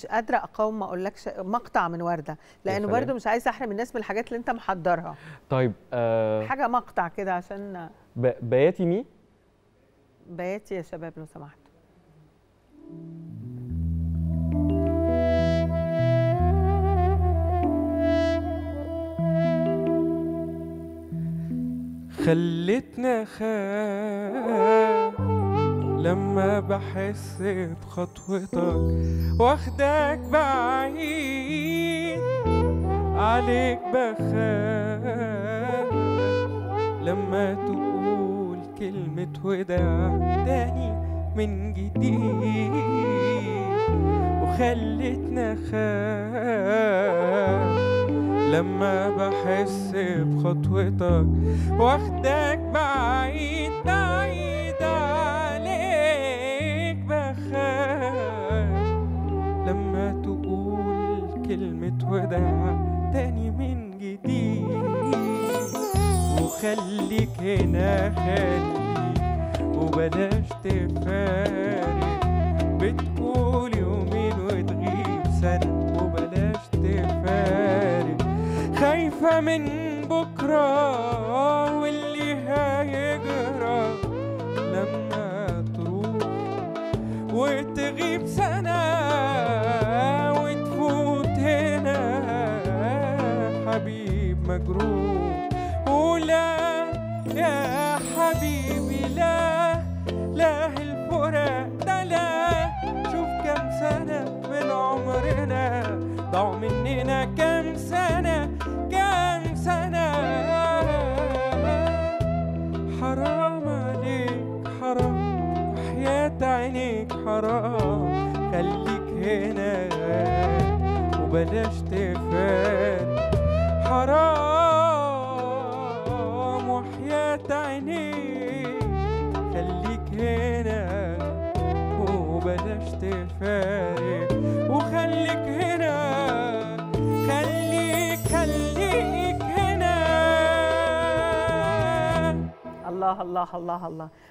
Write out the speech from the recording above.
قادره اقاوم ما اقولكش مقطع من ورده لانه سلام. برضو مش عايزه احرم الناس من الحاجات اللي انت محضرها طيب آه حاجه مقطع كده عشان ب- بياتي مي بياتي يا شباب لو سمحت خلتنا خاف لما بحس بخطوتك واخدك بعيد عليك بخاف لما تقول كلمة وداع تاني من جديد وخلتنا خاف لما بحس بخطوتك واخدك بعيد بعيد عليك بخاف لما تقول كلمة وداع تاني من جديد وخليك هنا خليك وبلاش تفارق بتقول يومين وتغيب سنة وبلاش تفارق خايفة من بكرة واللي هيجرى لما تروح وتغيب سنة وتفوت هنا حبيب مجروح ولا يا حبيبي لا لا الفراق ده لا شوف كم سنة من عمرنا ضاع مننا كم سنة كم سنة حرام عليك حرام وحياة عينيك حرام خليك هنا وبلاش تفارق حرام وحياة عينيك خليك هنا وبلاش تفارق وخليك هنا خليك خليك هنا الله الله الله الله